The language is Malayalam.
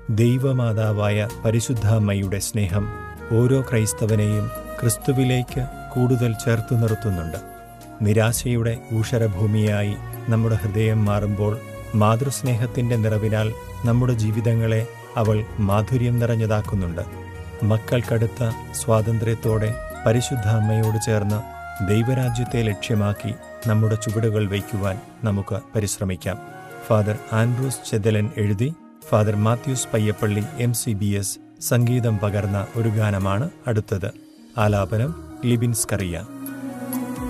ദൈവമാതാവായ പരിശുദ്ധ അമ്മയുടെ സ്നേഹം ഓരോ ക്രൈസ്തവനെയും ക്രിസ്തുവിലേക്ക് കൂടുതൽ ചേർത്തു നിർത്തുന്നുണ്ട് നിരാശയുടെ ഊഷരഭൂമിയായി നമ്മുടെ ഹൃദയം മാറുമ്പോൾ മാതൃസ്നേഹത്തിന്റെ നിറവിനാൽ നമ്മുടെ ജീവിതങ്ങളെ അവൾ മാധുര്യം നിറഞ്ഞതാക്കുന്നുണ്ട് മക്കൾക്കടുത്ത സ്വാതന്ത്ര്യത്തോടെ പരിശുദ്ധ അമ്മയോട് ചേർന്ന് ദൈവരാജ്യത്തെ ലക്ഷ്യമാക്കി നമ്മുടെ ചുവടുകൾ വയ്ക്കുവാൻ നമുക്ക് പരിശ്രമിക്കാം ഫാദർ ആൻഡ്രൂസ് ചെതലൻ എഴുതി father Mathews Payyappilly M C B S സംഗീതം പകർന്ന ഒരു ഗാനമാണ് അടുത്തത് ആലാപനം ലിബിൻസ് കറിയ